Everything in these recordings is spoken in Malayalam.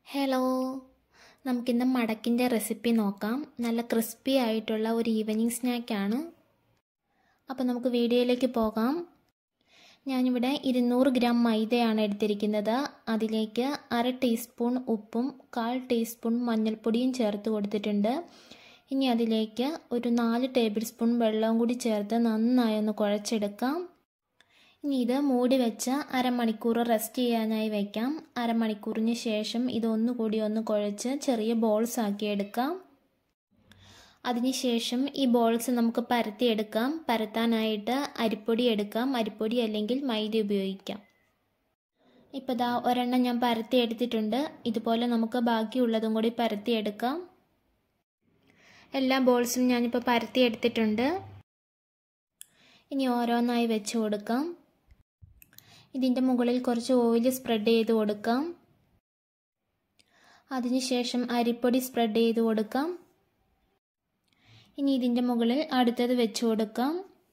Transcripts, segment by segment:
ഹലോ നമുക്കിന്ന് മടക്കിൻ്റെ റെസിപ്പി നോക്കാം നല്ല ക്രിസ്പി ആയിട്ടുള്ള ഒരു ഈവനിങ് സ്നാക്കാണ് അപ്പോൾ നമുക്ക് വീഡിയോയിലേക്ക് പോകാം ഞാനിവിടെ ഇരുന്നൂറ് ഗ്രാം മൈദയാണ് എടുത്തിരിക്കുന്നത് അതിലേക്ക് അര ടീസ്പൂൺ ഉപ്പും കാൽ ടീസ്പൂൺ മഞ്ഞൾപ്പൊടിയും ചേർത്ത് കൊടുത്തിട്ടുണ്ട് ഇനി അതിലേക്ക് ഒരു നാല് ടേബിൾ സ്പൂൺ വെള്ളവും കൂടി ചേർത്ത് നന്നായി ഒന്ന് കുഴച്ചെടുക്കാം ഇനി ഇത് മൂടി വെച്ച് അരമണിക്കൂർ റെസ്റ്റ് ചെയ്യാനായി വയ്ക്കാം അരമണിക്കൂറിന് ശേഷം ഇതൊന്നുകൂടി ഒന്ന് കുഴച്ച് ചെറിയ ബോൾസ് ആക്കി എടുക്കാം അതിനുശേഷം ഈ ബോൾസ് നമുക്ക് പരത്തിയെടുക്കാം പരത്താനായിട്ട് അരിപ്പൊടി എടുക്കാം അരിപ്പൊടി അല്ലെങ്കിൽ മൈദ ഉപയോഗിക്കാം ഇപ്പോൾ ദാ ഒരെണ്ണം ഞാൻ പരത്തി എടുത്തിട്ടുണ്ട് ഇതുപോലെ നമുക്ക് ബാക്കിയുള്ളതും കൂടി പരത്തിയെടുക്കാം എല്ലാ ബോൾസും ഞാനിപ്പോൾ പരത്തി എടുത്തിട്ടുണ്ട് ഇനി ഓരോന്നായി വെച്ച് കൊടുക്കാം ഇതിൻ്റെ മുകളിൽ കുറച്ച് ഓയിൽ സ്പ്രെഡ് ചെയ്ത് കൊടുക്കാം അതിനുശേഷം അരിപ്പൊടി സ്പ്രെഡ് ചെയ്ത് കൊടുക്കാം ഇനി ഇതിൻ്റെ മുകളിൽ അടുത്തത് വെച്ച് കൊടുക്കാം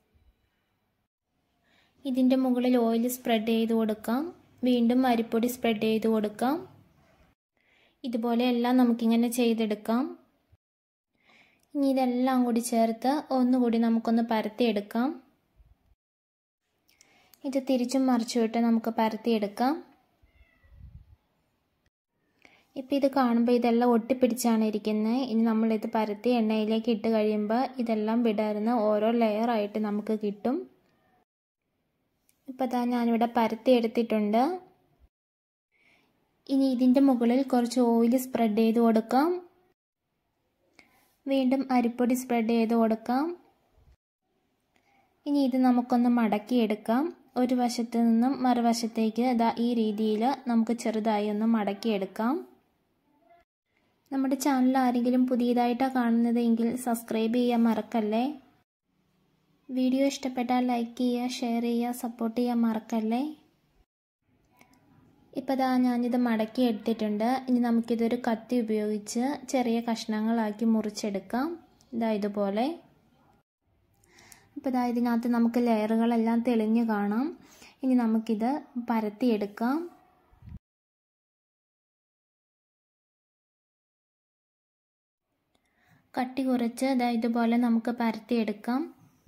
ഇതിൻ്റെ മുകളിൽ ഓയിൽ സ്പ്രെഡ് ചെയ്ത് കൊടുക്കാം വീണ്ടും അരിപ്പൊടി സ്പ്രെഡ് ചെയ്ത് കൊടുക്കാം ഇതുപോലെ എല്ലാം നമുക്കിങ്ങനെ ചെയ്തെടുക്കാം ഇനി ഇതെല്ലാം കൂടി ചേർത്ത് ഒന്നുകൂടി നമുക്കൊന്ന് പരത്തിയെടുക്കാം ഇത് തിരിച്ചും മറിച്ചുവിട്ട് നമുക്ക് പരത്തിയെടുക്കാം ഇപ്പം ഇത് കാണുമ്പോൾ ഇതെല്ലാം ഒട്ടിപ്പിടിച്ചാണ് ഇരിക്കുന്നത് ഇനി നമ്മളിത് പരത്തി എണ്ണയിലേക്ക് ഇട്ട് കഴിയുമ്പോൾ ഇതെല്ലാം വിടർന്ന് ഓരോ ലെയറായിട്ട് നമുക്ക് കിട്ടും ഇപ്പം ഇതാ ഞാനിവിടെ പരത്തി എടുത്തിട്ടുണ്ട് ഇനി ഇതിൻ്റെ മുകളിൽ കുറച്ച് ഓയിൽ സ്പ്രെഡ് ചെയ്ത് കൊടുക്കാം വീണ്ടും അരിപ്പൊടി സ്പ്രെഡ് ചെയ്ത് കൊടുക്കാം ഇനി ഇത് നമുക്കൊന്ന് മടക്കിയെടുക്കാം ഒരു വശത്ത് നിന്നും മറുവശത്തേക്ക് ഇതാ ഈ രീതിയിൽ നമുക്ക് ചെറുതായി ഒന്ന് മടക്കിയെടുക്കാം നമ്മുടെ ചാനൽ ആരെങ്കിലും പുതിയതായിട്ടാണ് കാണുന്നത് എങ്കിൽ സബ്സ്ക്രൈബ് ചെയ്യാൻ മറക്കല്ലേ വീഡിയോ ഇഷ്ടപ്പെട്ടാൽ ലൈക്ക് ചെയ്യുക ഷെയർ ചെയ്യുക സപ്പോർട്ട് ചെയ്യാൻ മറക്കല്ലേ ഇപ്പോൾ ദാ ഞാനിത് മടക്കി എടുത്തിട്ടുണ്ട് ഇനി നമുക്കിതൊരു കത്തി ഉപയോഗിച്ച് ചെറിയ കഷ്ണങ്ങളാക്കി മുറിച്ചെടുക്കാം ഇതാ ഇതുപോലെ ഇപ്പോൾ ഇതാ ഇതിനകത്ത് നമുക്ക് ലെയറുകളെല്ലാം തെളിഞ്ഞ് കാണാം ഇനി നമുക്കിത് പരത്തിയെടുക്കാം കട്ടി കുറച്ച് ഇതാ ഇതുപോലെ നമുക്ക് പരത്തിയെടുക്കാം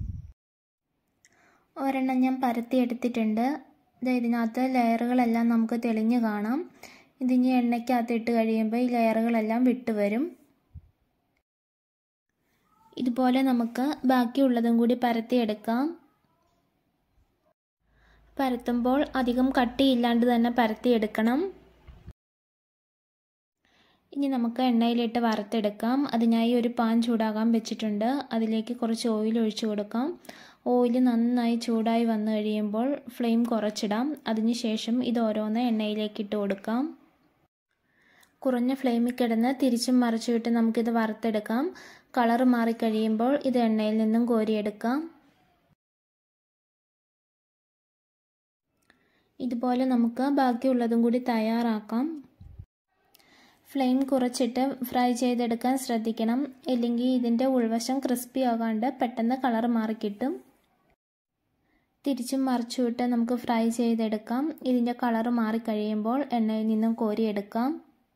ഒരെണ്ണം ഞാൻ പരത്തിയെടുത്തിട്ടുണ്ട് ഇത് ഇതിനകത്ത് ലെയറുകളെല്ലാം നമുക്ക് തെളിഞ്ഞ് കാണാം ഇതിനി എണ്ണയ്ക്കകത്ത് ഇട്ട് കഴിയുമ്പോൾ ഈ ലെയറുകളെല്ലാം വിട്ടു വരും ഇതുപോലെ നമുക്ക് ബാക്കിയുള്ളതും കൂടി പരത്തിയെടുക്കാം പരത്തുമ്പോൾ അധികം കട്ടിയില്ലാണ്ട് തന്നെ പരത്തിയെടുക്കണം ഇനി നമുക്ക് എണ്ണയിലിട്ട് വറുത്തെടുക്കാം അതിനായി ഒരു പാൻ ചൂടാകാൻ വെച്ചിട്ടുണ്ട് അതിലേക്ക് കുറച്ച് ഓയിൽ ഒഴിച്ചു കൊടുക്കാം ഓയിൽ നന്നായി ചൂടായി വന്നു കഴിയുമ്പോൾ ഫ്ലെയിം കുറച്ചിടാം അതിനുശേഷം ഇത് ഓരോന്ന് എണ്ണയിലേക്ക് ഇട്ട് കൊടുക്കാം കുറഞ്ഞ ഫ്ലെയിമിൽ കിടന്ന് തിരിച്ചും മറിച്ചുവിട്ട് നമുക്കിത് വറുത്തെടുക്കാം കളർ മാറിക്കഴിയുമ്പോൾ ഇത് എണ്ണയിൽ നിന്നും കോരിയെടുക്കാം ഇതുപോലെ നമുക്ക് ബാക്കിയുള്ളതും കൂടി തയ്യാറാക്കാം ഫ്ലെയിം കുറച്ചിട്ട് ഫ്രൈ ചെയ്തെടുക്കാൻ ശ്രദ്ധിക്കണം ഇല്ലെങ്കിൽ ഇതിൻ്റെ ഉൾവശം ക്രിസ്പി ആകാണ്ട് പെട്ടെന്ന് കളർ മാറിക്കിട്ടും തിരിച്ചും മറിച്ചുവിട്ട് നമുക്ക് ഫ്രൈ ചെയ്തെടുക്കാം ഇതിൻ്റെ കളർ മാറിക്കഴിയുമ്പോൾ എണ്ണയിൽ നിന്നും കോരിയെടുക്കാം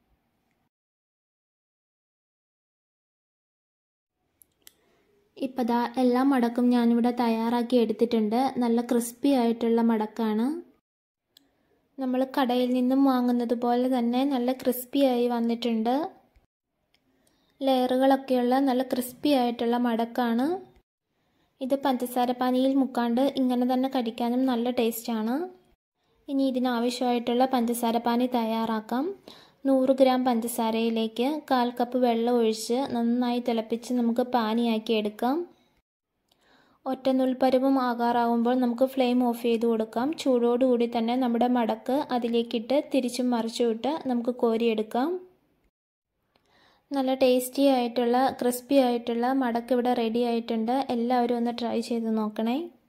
ഇപ്പം ദാ എല്ലാ മടക്കും ഞാനിവിടെ തയ്യാറാക്കി എടുത്തിട്ടുണ്ട് നല്ല ക്രിസ്പി ആയിട്ടുള്ള മടക്കാണ് നമ്മൾ കടയിൽ നിന്നും വാങ്ങുന്നത് പോലെ തന്നെ നല്ല ക്രിസ്പി ആയി വന്നിട്ടുണ്ട് ലെയറുകളൊക്കെയുള്ള നല്ല ക്രിസ്പി ആയിട്ടുള്ള മടക്കാണ് ഇത് പഞ്ചസാര പാനിയിൽ മുക്കാണ്ട് ഇങ്ങനെ തന്നെ കഴിക്കാനും നല്ല ടേസ്റ്റാണ് ഇനി ഇതിനാവശ്യമായിട്ടുള്ള പഞ്ചസാര പാനി തയ്യാറാക്കാം നൂറ് ഗ്രാം പഞ്ചസാരയിലേക്ക് കാൽ കപ്പ് വെള്ളം ഒഴിച്ച് നന്നായി തിളപ്പിച്ച് നമുക്ക് പാനിയാക്കി എടുക്കാം ഒറ്റ നുൽപ്പരുവം ആകാറാവുമ്പോൾ നമുക്ക് ഫ്ലെയിം ഓഫ് ചെയ്ത് കൊടുക്കാം ചൂടോടുകൂടി തന്നെ നമ്മുടെ മടക്ക് അതിലേക്കിട്ട് തിരിച്ചും മറിച്ചുവിട്ട് നമുക്ക് കോരിയെടുക്കാം നല്ല ടേസ്റ്റി ആയിട്ടുള്ള ക്രിസ്പി ആയിട്ടുള്ള മടക്ക് ഇവിടെ റെഡി ആയിട്ടുണ്ട് എല്ലാവരും ഒന്ന് ട്രൈ ചെയ്ത് നോക്കണേ